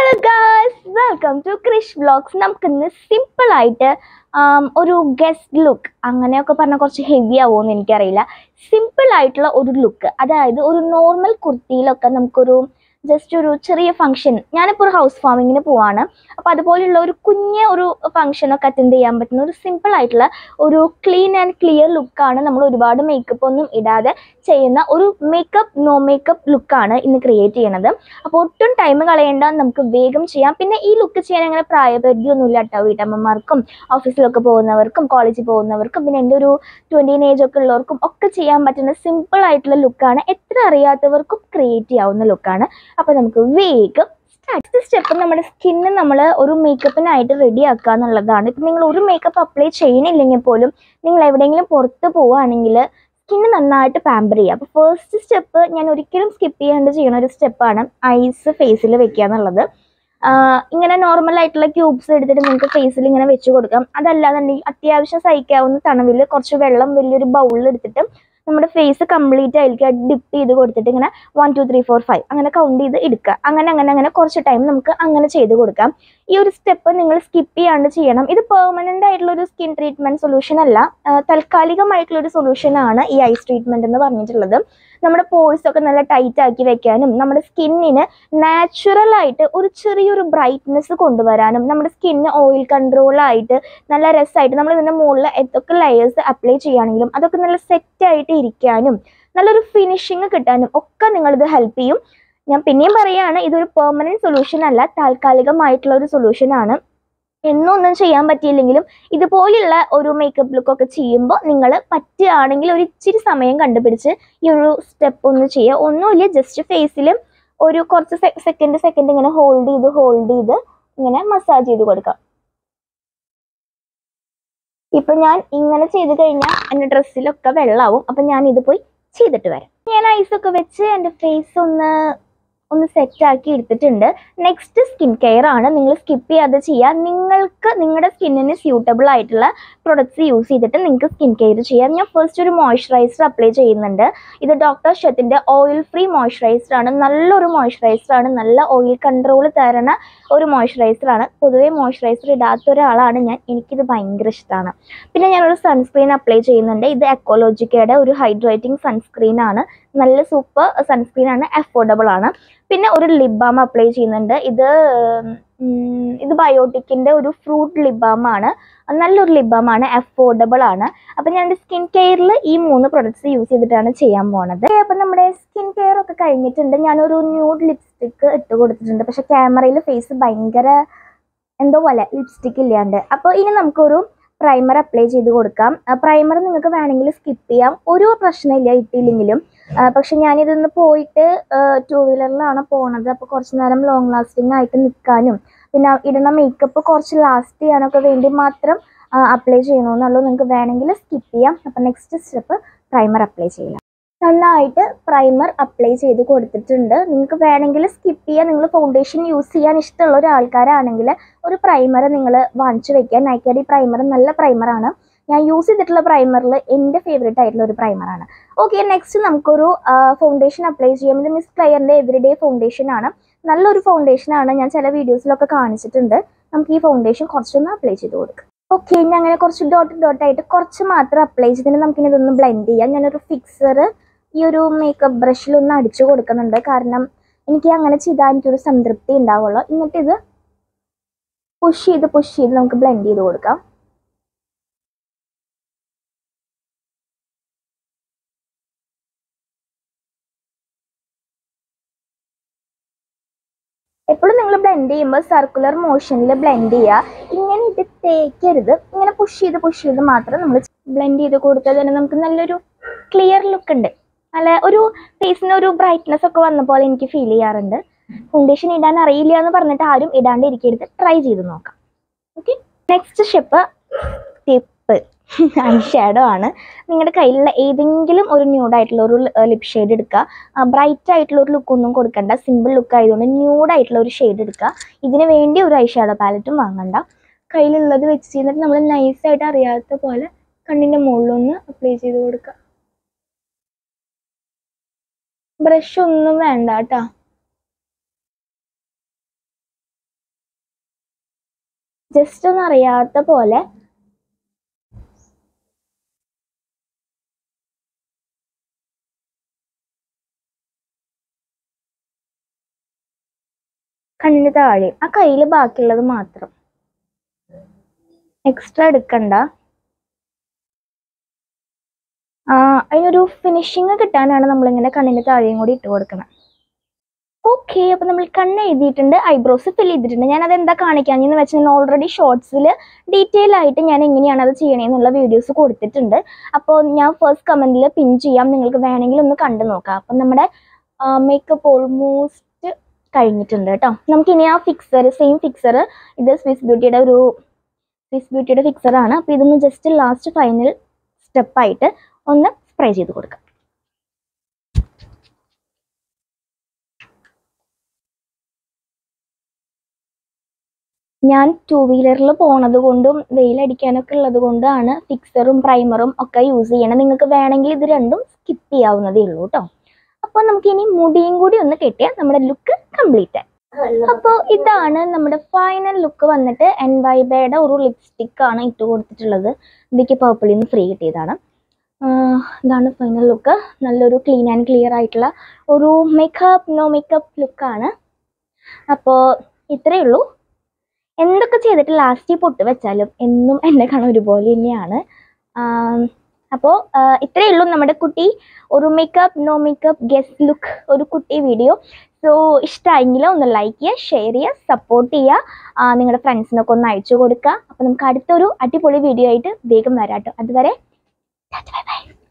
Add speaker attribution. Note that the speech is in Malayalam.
Speaker 1: hello guys welcome to Krish vlogs നമുക്കിന്ന് സിമ്പിൾ ആയിട്ട് ആം, ഒരു ഗസ്റ്റ് ലുക്ക് അങ്ങനെയൊക്കെ പറഞ്ഞാൽ കുറച്ച് ഹെവി ആവുമെന്ന് എനിക്കറിയില്ല സിമ്പിൾ ആയിട്ടുള്ള ഒരു ലുക്ക് അതായത് ഒരു നോർമൽ കുർത്തിയിലൊക്കെ നമുക്കൊരു ജസ്റ്റ് ഒരു ചെറിയ ഫംഗ്ഷൻ ഞാനിപ്പോൾ ഒരു ഹൗസ് ഫാമിങ്ങിന് പോവാണ് അപ്പോൾ അതുപോലെയുള്ള ഒരു കുഞ്ഞ ഒരു ഫംഗ്ഷനൊക്കെ അറ്റൻഡ് ചെയ്യാൻ പറ്റുന്ന ഒരു സിമ്പിൾ ആയിട്ടുള്ള ഒരു ക്ലീൻ ആൻഡ് ക്ലിയർ ലുക്കാണ് നമ്മൾ ഒരുപാട് മേക്കപ്പ് ഒന്നും ഇടാതെ ചെയ്യുന്ന ഒരു മേക്കപ്പ് നോ മേക്കപ്പ് ലുക്കാണ് ഇന്ന് ക്രിയേറ്റ് ചെയ്യണത് അപ്പോൾ ഒട്ടും ടൈം കളയേണ്ട നമുക്ക് വേഗം ചെയ്യാം പിന്നെ ഈ ലുക്ക് ചെയ്യാൻ അങ്ങനെ പ്രായപരിധിയൊന്നുമില്ല കേട്ടോ വീട്ടമ്മമാർക്കും ഓഫീസിലൊക്കെ പോകുന്നവർക്കും കോളേജിൽ പോകുന്നവർക്കും പിന്നെ എൻ്റെ ഒരു ട്വൻറ്റീൻ ഏജ് ഒക്കെ ഉള്ളവർക്കും ഒക്കെ ചെയ്യാൻ പറ്റുന്ന സിമ്പിൾ ആയിട്ടുള്ള ലുക്കാണ് എത്ര അറിയാത്തവർക്കും ക്രിയേറ്റ് ചെയ്യാവുന്ന ലുക്കാണ് അപ്പോൾ നമുക്ക് വേഗം സ്റ്റാർട്ട് സ്റ്റെപ്പ് നമ്മുടെ സ്കിന്ന് നമ്മൾ ഒരു മേക്കപ്പിനായിട്ട് റെഡി ആക്കുക എന്നുള്ളതാണ് ഇപ്പം നിങ്ങൾ ഒരു മേക്കപ്പ് അപ്ലൈ ചെയ്യണില്ലെങ്കിൽ പോലും നിങ്ങൾ എവിടെയെങ്കിലും പുറത്ത് പോവുകയാണെങ്കിൽ സ്കിന്ന് നന്നായിട്ട് പാമ്പർ ചെയ്യുക അപ്പോൾ ഫസ്റ്റ് സ്റ്റെപ്പ് ഞാൻ ഒരിക്കലും സ്കിപ്പ് ചെയ്യാണ്ട് ചെയ്യുന്ന ഒരു സ്റ്റെപ്പാണ് ഐസ് ഫേസിൽ വെക്കുക എന്നുള്ളത് ആഹ് ഇങ്ങനെ നോർമൽ ആയിട്ടുള്ള ക്യൂബ്സ് എടുത്തിട്ട് നിങ്ങൾക്ക് ഫേസിൽ ഇങ്ങനെ വെച്ച് കൊടുക്കാം അതല്ലാന്നുണ്ടെങ്കിൽ അത്യാവശ്യം സഹിക്കാവുന്ന തണവിൽ കുറച്ച് വെള്ളം വലിയൊരു ബൗളിൽ എടുത്തിട്ട് നമ്മുടെ ഫേസ് കംപ്ലീറ്റ് അതിലേക്ക് ഡിപ്പ് ചെയ്ത് കൊടുത്തിട്ട് ഇങ്ങനെ one two three four five അങ്ങനെ കൗണ്ട് ചെയ്ത് എടുക്കുക അങ്ങനെ അങ്ങനെ അങ്ങനെ കുറച്ച് ടൈം നമുക്ക് അങ്ങനെ ചെയ്ത് കൊടുക്കാം ഈ ഒരു സ്റ്റെപ്പ് നിങ്ങൾ സ്കിപ്പ് ചെയ്യാണ്ട് ചെയ്യണം ഇത് പെർമനൻ്റ് ആയിട്ടുള്ള ഒരു സ്കിൻ ട്രീറ്റ്മെൻറ്റ് സൊല്യൂഷൻ അല്ല ആഹ് താൽക്കാലികമായിട്ടുള്ള ഒരു സൊല്യൂഷൻ ആണ് ഈ ഐസ് ട്രീറ്റ്മെൻറ്റ് എന്ന് പറഞ്ഞിട്ടുള്ളത് നമ്മുടെ പോഴ്സ് ഒക്കെ നല്ല ടൈറ്റ് ആക്കി വെക്കാനും നമ്മുടെ സ്കിന്നിന് നാച്ചുറൽ ആയിട്ട് ഒരു ചെറിയൊരു ബ്രൈറ്റ്നെസ് കൊണ്ടുവരാനും നമ്മുടെ സ്കിന്ന് ഓയിൽ കൺട്രോൾ ആയിട്ട് നല്ല രസമായിട്ട് നമ്മൾ ഇതിൻ്റെ മുകളിൽ എന്തൊക്കെ ലെയേഴ്സ് അപ്ലൈ ചെയ്യുകയാണെങ്കിലും അതൊക്കെ നല്ല സെറ്റ് ആയിട്ട് ഇരിക്കാനും നല്ലൊരു ഫിനിഷിങ് കിട്ടാനും ഒക്കെ നിങ്ങളിത് ഹെൽപ്പ് ചെയ്യും ഞാൻ പിന്നെയും പറയുകയാണ് ഇതൊരു പെർമനൻറ്റ് സൊല്യൂഷൻ അല്ല താൽക്കാലികമായിട്ടുള്ള ഒരു സൊല്യൂഷൻ ആണ് എന്നും ഒന്നും ചെയ്യാൻ പറ്റിയില്ലെങ്കിലും ഇതുപോലെയുള്ള ഒരു മേക്കപ്പ് ലുക്കൊക്കെ ചെയ്യുമ്പോൾ നിങ്ങൾ പറ്റുകയാണെങ്കിൽ ഒരു ഇച്ചിരി സമയം കണ്ടുപിടിച്ച് ഈ ഒരു സ്റ്റെപ്പ് ഒന്ന് ചെയ്യുക ഒന്നുമില്ല ജസ്റ്റ് ഫേസിൽ ഒരു കുറച്ച് സെക്കൻഡ് സെക്കൻഡ് ഇങ്ങനെ ഹോൾഡ് ചെയ്ത് ഹോൾഡ് ചെയ്ത് ഇങ്ങനെ മസാജ് ചെയ്ത് കൊടുക്കാം ഇപ്പൊ ഞാൻ ഇങ്ങനെ ചെയ്ത് കഴിഞ്ഞാൽ എൻ്റെ ഡ്രസ്സിലൊക്കെ വെള്ളമാവും അപ്പൊ ഞാൻ ഇത് പോയി ചെയ്തിട്ട് വരാം ഞാൻ ഐസൊക്കെ വെച്ച് എൻ്റെ ഫേസ് ഒന്ന് ഒന്ന് സെറ്റ് ആക്കി എടുത്തിട്ടുണ്ട് നെക്സ്റ്റ് സ്കിൻ കെയർ ആണ് നിങ്ങൾ സ്കിപ്പ് ചെയ്യാതെ ചെയ്യുക നിങ്ങൾക്ക് നിങ്ങളുടെ സ്കിന്നിന് സ്യൂട്ടബിൾ ആയിട്ടുള്ള പ്രൊഡക്ട്സ് യൂസ് ചെയ്തിട്ട് നിങ്ങൾക്ക് സ്കിൻ കെയർ ചെയ്യാം ഞാൻ ഫസ്റ്റ് ഒരു മോയ്സ്ചറൈസർ അപ്ലൈ ചെയ്യുന്നുണ്ട് ഇത് ഡോക്ടർ ഷെത്തിൻ്റെ ഓയിൽ ഫ്രീ മോയ്സ്ചറൈസർ ആണ് നല്ലൊരു മോയ്സ്ചറൈസർ ആണ് നല്ല ഓയിൽ കൺട്രോൾ തരണ ഒരു മോയ്സ്ചറൈസർ ആണ് പൊതുവേ മോയ്സ്ചറൈസർ ഇടാത്ത ഒരാളാണ് ഞാൻ എനിക്കിത് ഭയങ്കര ഇഷ്ടമാണ് പിന്നെ ഞാനൊരു സൺസ്ക്രീൻ അപ്ലൈ ചെയ്യുന്നുണ്ട് ഇത് എക്കോളജിക്കയുടെ ഒരു ഹൈഡ്രേറ്റിംഗ് സൺസ്ക്രീൻ ആണ് നല്ല സൂപ്പർ സൺസ്ക്രീൻ ആണ് അഫോർഡബിൾ ആണ് പിന്നെ ഒരു ലിപ് ബാം അപ്ലൈ ചെയ്യുന്നുണ്ട് ഇത് ഉം, ഇത് ബയോട്ടിക്കിൻ്റെ ഒരു ഫ്രൂട്ട് ലിപ് ബാം ആണ് നല്ലൊരു ലിപ് ബാം ആണ് അഫോർഡബിൾ ആണ് അപ്പം ഞാൻ എൻ്റെ സ്കിൻ കെയറിൽ ഈ മൂന്ന് പ്രൊഡക്ട്സ് യൂസ് ചെയ്തിട്ടാണ് ചെയ്യാൻ പോണത് അപ്പം നമ്മുടെ സ്കിൻ കെയർ ഒക്കെ കഴിഞ്ഞിട്ടുണ്ട് ഞാനൊരു ന്യൂഡ് ലിപ്സ്റ്റിക്ക് ഇട്ട് കൊടുത്തിട്ടുണ്ട് പക്ഷെ ക്യാമറയിൽ ഫേസ് ഭയങ്കര എന്തോ പോലെ ലിപ്സ്റ്റിക്ക് ഇല്ലാണ്ട് അപ്പോൾ ഇനി നമുക്കൊരു പ്രൈമർ അപ്ലൈ ചെയ്ത് കൊടുക്കാം പ്രൈമർ നിങ്ങൾക്ക് വേണമെങ്കിൽ സ്കിപ്പ് ചെയ്യാം ഒരു പ്രശ്നമില്ല ഇട്ടില്ലെങ്കിലും ആ, പക്ഷെ ഞാനിതൊന്ന് പോയിട്ട് ടൂ വീലറിലാണ് പോണത് അപ്പോൾ കുറച്ച് നേരം ലോങ് ലാസ്റ്റിംഗ് ആയിട്ട് നിൽക്കാനും പിന്നെ ഇടുന്ന മേക്കപ്പ് കുറച്ച് ലാസ്റ്റ് ചെയ്യാനൊക്കെ വേണ്ടി മാത്രം അപ്ലൈ ചെയ്യണമെന്നുള്ളൂ നിങ്ങൾക്ക് വേണമെങ്കിൽ സ്കിപ്പ് ചെയ്യാം അപ്പോൾ നെക്സ്റ്റ് സ്റ്റെപ്പ് പ്രൈമർ അപ്ലൈ ചെയ്യാം നന്നായിട്ട് പ്രൈമർ അപ്ലൈ ചെയ്ത് കൊടുത്തിട്ടുണ്ട് നിങ്ങൾക്ക് വേണമെങ്കിൽ സ്കിപ്പ് ചെയ്യാൻ നിങ്ങൾ ഫൗണ്ടേഷൻ യൂസ് ചെയ്യാൻ ഇഷ്ടമുള്ള ഒരാൾക്കാരാണെങ്കിൽ ഒരു പ്രൈമർ നിങ്ങൾ വാങ്ങിച്ചു വെക്കുക നൈക്കടി പ്രൈമർ നല്ല പ്രൈമറാണ് ഞാൻ യൂസ് ചെയ്തിട്ടുള്ള പ്രൈമറിൽ എൻ്റെ ഫേവറേറ്റ് ആയിട്ടുള്ള ഒരു പ്രൈമറാണ് ഓക്കെ നെക്സ്റ്റ് നമുക്കൊരു ഫൗണ്ടേഷൻ അപ്ലൈ ചെയ്യാം ഇത് മിസ് ക്ലയറിൻ്റെ എവറിഡേ ഫൗണ്ടേഷൻ ആണ് നല്ലൊരു ഫൗണ്ടേഷൻ ആണ് ഞാൻ ചില വീഡിയോസിലൊക്കെ കാണിച്ചിട്ടുണ്ട് നമുക്ക് ഈ ഫൗണ്ടേഷൻ കുറച്ചൊന്ന് അപ്ലൈ ചെയ്ത് കൊടുക്കാം ഓക്കെ ഇനി അങ്ങനെ കുറച്ച് ഡോട്ട് ഡോട്ട് ആയിട്ട് കുറച്ച് മാത്രം അപ്ലൈ ചെയ്തിട്ട് നമുക്കിനി ഇതൊന്ന് ബ്ലെൻഡ് ചെയ്യാം ഞാനൊരു ഫിക്സർ ഈ ഒരു മേക്കപ്പ് ബ്രഷിലൊന്ന് അടിച്ചു കൊടുക്കുന്നുണ്ട് കാരണം എനിക്ക് അങ്ങനെ ചെയ്താൽ എനിക്കൊരു സംതൃപ്തി ഉണ്ടാവുള്ളൂ എന്നിട്ട് ഇത് പുഷ് ചെയ്ത് പുഷ് ചെയ്ത് നമുക്ക് ബ്ലെൻഡ് ചെയ്ത് കൊടുക്കാം എപ്പോഴും നിങ്ങൾ ബ്ലെൻഡ് ചെയ്യുമ്പോൾ സർക്കുലർ മോഷനിൽ ബ്ലെൻഡ് ചെയ്യുക ഇങ്ങനെ ഇത് തേക്കരുത് ഇങ്ങനെ പുഷ് ചെയ്ത് പുഷ് ചെയ്ത് മാത്രം നമ്മൾ ബ്ലെൻഡ് ചെയ്ത് കൊടുത്താൽ തന്നെ നമുക്ക് നല്ലൊരു ക്ലിയർ ലുക്ക് ഉണ്ട് നല്ല ഒരു ഫേസിന് ഒരു ബ്രൈറ്റ്നെസ് ഒക്കെ വന്ന പോലെ എനിക്ക് ഫീൽ ചെയ്യാറുണ്ട് ഫൗണ്ടേഷൻ ഇടാൻ അറിയില്ല എന്ന് പറഞ്ഞിട്ട് ആരും ഇടാണ്ട് ഇരിക്കരുത് ട്രൈ ചെയ്ത് നോക്കാം okay next step tip eye shadow ആണ് നിങ്ങളുടെ കയ്യിലുള്ള ഏതെങ്കിലും ഒരു ന്യൂഡായിട്ടുള്ള ഒരു ലിപ് ഷെയ്ഡ് എടുക്കുക ബ്രൈറ്റ് ആയിട്ടുള്ള ഒരു ലുക്ക് ഒന്നും കൊടുക്കണ്ട സിമ്പിൾ ലുക്ക് ആയതുകൊണ്ട് ന്യൂഡ് ആയിട്ടുള്ള ഒരു ഷെയ്ഡ് എടുക്കുക ഇതിന് വേണ്ടി ഒരു ഐ ഷാഡോ പാലറ്റും വാങ്ങണ്ട കയ്യിലുള്ളത് വെച്ച് ചെയ്തിട്ട് നമ്മൾ നൈസായിട്ട് അറിയാത്ത പോലെ കണ്ണിൻ്റെ മുകളിലൊന്ന് അപ്ലൈ ചെയ്ത് കൊടുക്കുക ബ്രഷ് ഒന്നും വേണ്ട കേട്ടോ ജസ്റ്റ് ഒന്ന് അറിയാത്ത പോലെ കണ്ണിന് താഴെ ആ കയ്യിൽ ബാക്കിയുള്ളത് മാത്രം എക്സ്ട്രാ എടുക്കണ്ട ആ അതിനൊരു ഫിനിഷിങ് കിട്ടാനാണ് നമ്മളിങ്ങനെ കണ്ണിന് താഴെയും കൂടി ഇട്ട് കൊടുക്കണം ഓക്കെ അപ്പൊ നമ്മൾ കണ്ണ് എഴുതിയിട്ടുണ്ട് ഐബ്രോസ് ഫിൽ ചെയ്തിട്ടുണ്ട് ഞാൻ അത് എന്താ കാണിക്കാഞ്ഞെന്ന് വെച്ചാൽ ഞാൻ ഓൾറെഡി ഷോർട്സിൽ ഡീറ്റെയിൽ ആയിട്ട് ഞാൻ എങ്ങനെയാണ് അത് ചെയ്യണേന്നുള്ള വീഡിയോസ് കൊടുത്തിട്ടുണ്ട് അപ്പോൾ ഞാൻ ഫസ്റ്റ് കമന്റിൽ പിൻ ചെയ്യാം നിങ്ങൾക്ക് വേണമെങ്കിൽ ഒന്ന് കണ്ടു നോക്കാം അപ്പം നമ്മുടെ മേക്കപ്പ് ഓൾമോസ്റ്റ് കഴിഞ്ഞിട്ടുണ്ട് കേട്ടോ നമുക്കിനി ആ ഫിക്സർ സെയിം ഫിക്സർ ഇത് സ്വിസ് ബ്യൂട്ടിയുടെ ഒരു സ്വിസ് ബ്യൂട്ടിയുടെ ഫിക്സർ ആണ് അപ്പോൾ ഇതൊന്ന് ജസ്റ്റ് ലാസ്റ്റ് ഫൈനൽ സ്റ്റെപ്പായിട്ട് ഒന്ന് സ്പ്രേ ചെയ്ത് കൊടുക്കാം ഞാൻ ടൂ വീലറിൽ പോണത് കൊണ്ടും വെയിലടിക്കാനൊക്കെ ഉള്ളത് കൊണ്ടാണ് ഫിക്സറും പ്രൈമറും ഒക്കെ യൂസ് ചെയ്യണം നിങ്ങൾക്ക് വേണമെങ്കിൽ ഇത് രണ്ടും സ്കിപ്പ് ചെയ്യാവുന്നതേ ഉള്ളൂ കേട്ടോ അപ്പോൾ നമുക്ക് ഇനി മുടിയും കൂടി ഒന്ന് കെട്ടിയാൽ നമ്മുടെ ലുക്ക് കംപ്ലീറ്റ് ആയി അപ്പോൾ ഇതാണ് നമ്മുടെ ഫൈനൽ ലുക്ക് വന്നിട്ട് എൻ വൈബയുടെ ഒരു ലിപ്സ്റ്റിക് ആണ് ഇട്ട് കൊടുത്തിട്ടുള്ളത് ഇതിക്ക് പർപ്പിളിൽ നിന്ന് ഫ്രീ കിട്ടിയതാണ് ആഹ് ഇതാണ് ഫൈനൽ ലുക്ക് നല്ലൊരു ക്ലീൻ ആൻഡ് ക്ലിയർ ആയിട്ടുള്ള ഒരു മേക്കപ്പ് നോ മേക്കപ്പ് ലുക്കാണ് അപ്പോൾ ഇത്രയേ ഉള്ളൂ എന്തൊക്കെ ചെയ്തിട്ട് ലാസ്റ്റ് പൊട്ട് വെച്ചാലും എന്നും എന്നെ കാണാൻ ഒരുപോലെ തന്നെയാണ് അപ്പോൾ ഇത്രയേ ഉള്ളൂ നമ്മുടെ കുട്ടി ഒരു makeup no makeup guest look ഒരു കുട്ടി വീഡിയോ സോ ഇഷ്ടമായെങ്കിൽ ഒന്ന് ലൈക്ക് ചെയ്യുക ഷെയർ ചെയ്യുക സപ്പോർട്ട് ചെയ്യുക നിങ്ങളുടെ ഫ്രണ്ട്സിനൊക്കെ ഒന്ന് അയച്ചു കൊടുക്കുക അപ്പോൾ നമുക്ക് അടുത്തൊരു അടിപൊളി വീഡിയോ ആയിട്ട് വേഗം വരാം കേട്ടോ അതുവരെ ബൈ ബൈ